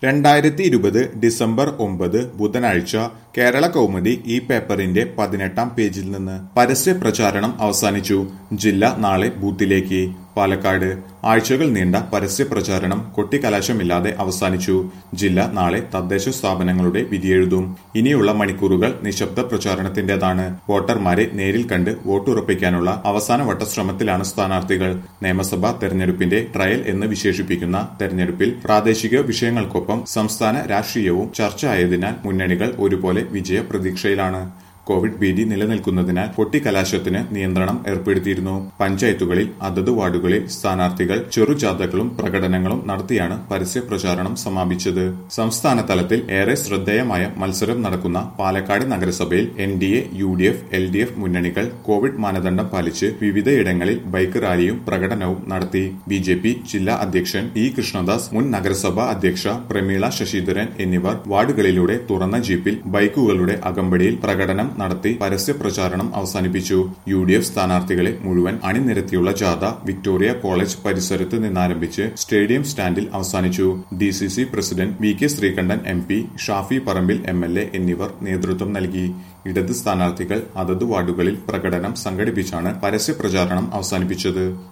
രണ്ടായിരത്തി ഇരുപത് ഡിസംബർ ഒമ്പത് ബുധനാഴ്ച കേരള കൗമുദി ഈ പേപ്പറിന്റെ പതിനെട്ടാം പേജിൽ നിന്ന് പരസ്യ പ്രചാരണം അവസാനിച്ചു ജില്ല നാളെ ബൂത്തിലേക്ക് പാലക്കാട് ആഴ്ചകൾ നീണ്ട പരസ്യ പ്രചാരണം കൊട്ടിക്കലാശമില്ലാതെ അവസാനിച്ചു ജില്ല നാളെ തദ്ദേശ സ്ഥാപനങ്ങളുടെ വിധിയെഴുതും ഇനിയുള്ള മണിക്കൂറുകൾ നിശബ്ദ പ്രചാരണത്തിന്റേതാണ് വോട്ടർമാരെ നേരിൽ കണ്ട് വോട്ടുറപ്പിക്കാനുള്ള അവസാനവട്ട ശ്രമത്തിലാണ് സ്ഥാനാർത്ഥികൾ നിയമസഭാ തെരഞ്ഞെടുപ്പിന്റെ ട്രയൽ എന്ന് വിശേഷിപ്പിക്കുന്ന തെരഞ്ഞെടുപ്പിൽ പ്രാദേശിക വിഷയങ്ങൾക്കൊപ്പം സംസ്ഥാന രാഷ്ട്രീയവും ചർച്ചയായതിനാൽ മുന്നണികൾ ഒരുപോലെ വിജയ പ്രതീക്ഷയിലാണ് കോവിഡ് ഭീതി നിലനിൽക്കുന്നതിനാൽ കൊട്ടിക്കലാശത്തിന് നിയന്ത്രണം ഏർപ്പെടുത്തിയിരുന്നു പഞ്ചായത്തുകളിൽ അതത് വാർഡുകളിൽ സ്ഥാനാർത്ഥികൾ ചെറുജാഥകളും പ്രകടനങ്ങളും നടത്തിയാണ് പരസ്യ പ്രചാരണം സമാപിച്ചത് സംസ്ഥാന തലത്തിൽ ഏറെ ശ്രദ്ധേയമായ മത്സരം നടക്കുന്ന പാലക്കാട് നഗരസഭയിൽ N D A U D F L D F മുന്നണികൾ കോവിഡ് മാനദണ്ഡം പാലിച്ച് വിവിധയിടങ്ങളിൽ ബൈക്ക് റാലിയും പ്രകടനവും നടത്തി ബി ജെ പി ജില്ലാ അധ്യക്ഷൻ ഇ കൃഷ്ണദാസ് മുൻ നഗരസഭാ അധ്യക്ഷ പ്രമീള ശശിധരൻ എന്നിവർ വാർഡുകളിലൂടെ തുറന്ന ജീപ്പിൽ ബൈക്കുകളുടെ അകമ്പടിയിൽ പ്രകടനം നടത്തി പരസ്യ പ്രചാരണം അവസാനിപ്പിച്ചു യു ഡി എഫ് സ്ഥാനാർത്ഥികളെ മുഴുവൻ അണിനിരത്തിയുള്ള ജാഥ വിക്ടോറിയ കോളേജ് പരിസരത്ത് നിന്നാരംഭിച്ച് സ്റ്റേഡിയം സ്റ്റാൻഡിൽ അവസാനിച്ചു D C C president V K Sreekandan M P Shafi Parambil M L A എന്നിവർ നേതൃത്വം നൽകി ഇടത് സ്ഥാനാർത്ഥികൾ അതത് വാർഡുകളിൽ പ്രകടനം സംഘടിപ്പിച്ചാണ് പരസ്യ പ്രചാരണം അവസാനിപ്പിച്ചത്